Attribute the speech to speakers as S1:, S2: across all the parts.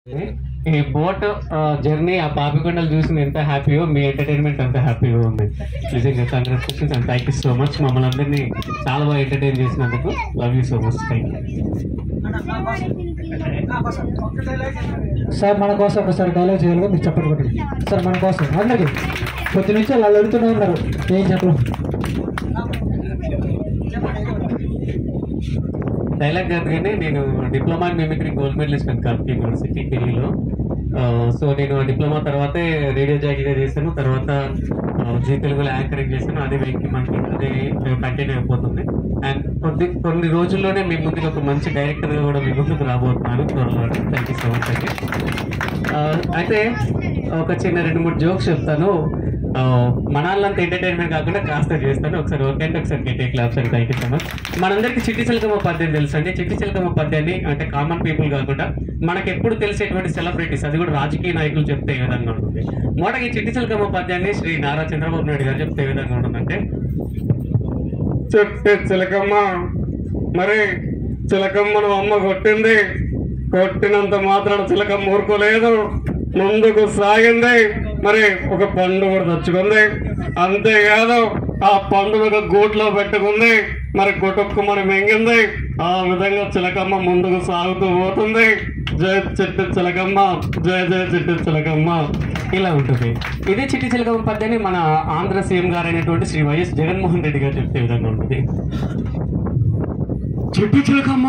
S1: ఈ boat journey ఆ పాపికొండలు చూసి ఎంత హ్యాపీయో మీ ఎంటర్టైన్మెంట్ అంత హ్యాపీగా ఉంది నిజంగా congratulations and thank you so much మమ్మల్ని అందరినీ చాలా బాగా ఎంటర్టైన్ చేసినందుకు love you so much thank you
S2: sir మన కోసం ఒకసారి డైలాగ్ చేయాలి మీరు చెప్పండి కొట్టండి సార్ మన కోసం అందరికి కొద్ది నుంచి వాళ్ళు అడుగుతూనే ఉన్నారు ఏం చెప్పరు
S1: డైలాగ్ కాదు కానీ నేను diploma in mimicry gold medalist and Kalpi university ఢిల్లీలో సో నేను డిప్లొమా తర్వాతే రేడియో జాకీగా చేశాను తర్వాత ఆ, జీ తెలుగులో యాంకరింగ్ చేశాను అదే వెంకి మనకి అదే కంటిన్యూ అయిపోతుంది అండ్ కొద్ది కొన్ని రోజుల్లోనే మీ ముందుకు ఒక మంచి డైరెక్టర్గా కూడా మీ ముందుకు రాబోతున్నాను త్వరలో థ్యాంక్ యూ సో మచ్ అండి ఆ, అయితే ఒక చిన్న రెండు మూడు జోక్స్ చెప్తాను ఆ, మనాళ్ళంత ఎంటర్టైన్మెంట్ కాకుండా కాస్త చేస్తాను ఒకసారి ఓకే అంటే ఒకసారి గట్టి క్లాప్స్ అండి థ్యాంక్ యూ సో మచ్ మనందరికీ చిట్టి చిలకమ్మ పద్యం తెలుసు అండి చిట్టి చిలకమ్మ పద్యాన్ని అంటే కామన్ పీపుల్ కాకుండా మనకి ఎప్పుడు తెలిసేటువంటి సెలబ్రిటీస్ అది కూడా రాజకీయ నాయకులు చెప్తే ఏ విధంగా ఉంటుంది మొదటి చిట్టి చిలకమ్మ పద్యాన్ని శ్రీ నారా చంద్రబాబు నాయుడు గారు చెప్తే ఏ విధంగా ఉంటుందంటే
S3: చెప్తే చిలకమ్మ మరి చిలకమ్మను అమ్మ కొట్టింది కొట్టినంత మాత్రాన చిలకమ్మ ఊరుకోలేదు ముందుకు సాగింది మరి ఒక పండు కూడా తెచ్చుకుంది అంతేకాదు ఆ పండు ఒక గూట్లో పెట్టుకుంది మరి గుటుక్కు మరి మెంగింది ఆ విధంగా చిలకమ్మ ముందుకు సాగుతూ పోతుంది జయ చెట్టు చిలకమ్మ జయ జయ చెట్టు చిలకమ్మ
S1: ఇలా ఉంటుంది ఇదే చిట్టి చిలకమ్మ పద్యాన్ని మన ఆంధ్ర సీఎం గారు అయినటువంటి శ్రీ వైఎస్ జగన్మోహన్ రెడ్డి గారు చెప్తే విధంగా ఉంటుంది
S3: చిట్టి చిలకమ్మ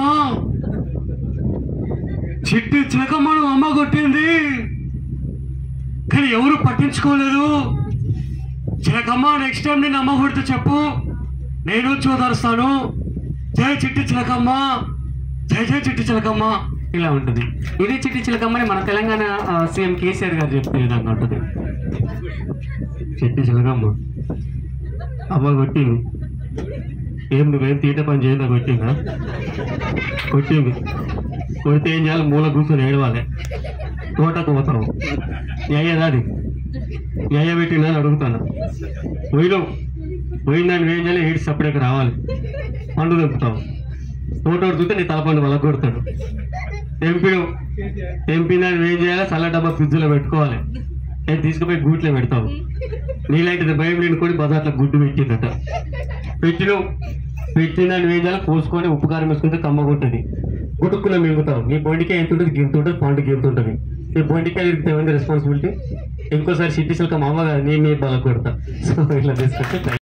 S3: చిట్టి చిలకమ్మను అమ్మ కొట్టింది కానీ ఎవరు పట్టించుకోలేదు చిలకమ్మ నెక్స్ట్ టైం నేను అమ్మ కొడితే చెప్పు నేను చూదరుస్తాను జై చిట్టి చిలకమ్మ జై జై చిట్టి చిలకమ్మ
S1: ఇలా ఉంటుంది ఇదే చిట్టి చిలకమ్మని మన తెలంగాణ ఆ, సీఎం కేసీఆర్ గారు చెప్తే విధంగా ఉంటుంది
S3: చిట్టి చిలకమ్మ అమ్మ కొట్టింది ఏం నువ్వేం తీట పని చేయదా కొట్టిందా కొట్టింది కొడితే ఏం చేయాలి మూల కూర్చొని ఏడవాలి తోటకు పోతాను అయ్యేదాది అయ్య పెట్టిందా అని అడుగుతాను పోయినావు పోయిందని ఏం చేయాలి ఏడు సపరేట్గా రావాలి పండు తెంపుతావు తోట చూస్తే నీ తలపండు వాళ్ళకి కొడతాడు తెంపిడు తెంపినని ఏం చేయాలి చల్ల డబ్బా ఫ్రిడ్జ్లో పెట్టుకోవాలి నేను తీసుకుపోయి గూట్లో పెడతావు నీలాంటిది భయం నేను కూడా బజార్లో గుడ్డు పెట్టిందట పెట్టిను పెట్టిందని ఏం చేయాలి కోసుకొని ఉప్పు కారం వేసుకుంటే కమ్మ కొట్టది గుట్టుకున్న మింగుతావు నీ బొండికాయ ఎంత ఉంటుంది గింత ఉంటుంది పండు గింత ఉంటుంది నీ బొండికాయ ఇరిగితే ఏమైంది రెస్పాన్సిబిలిటీ ఇంకోసారి సిటీ సిల్కం అవ్వగా నీ మీ బల కొడతా సో ఇట్లా తీసుకొస్తే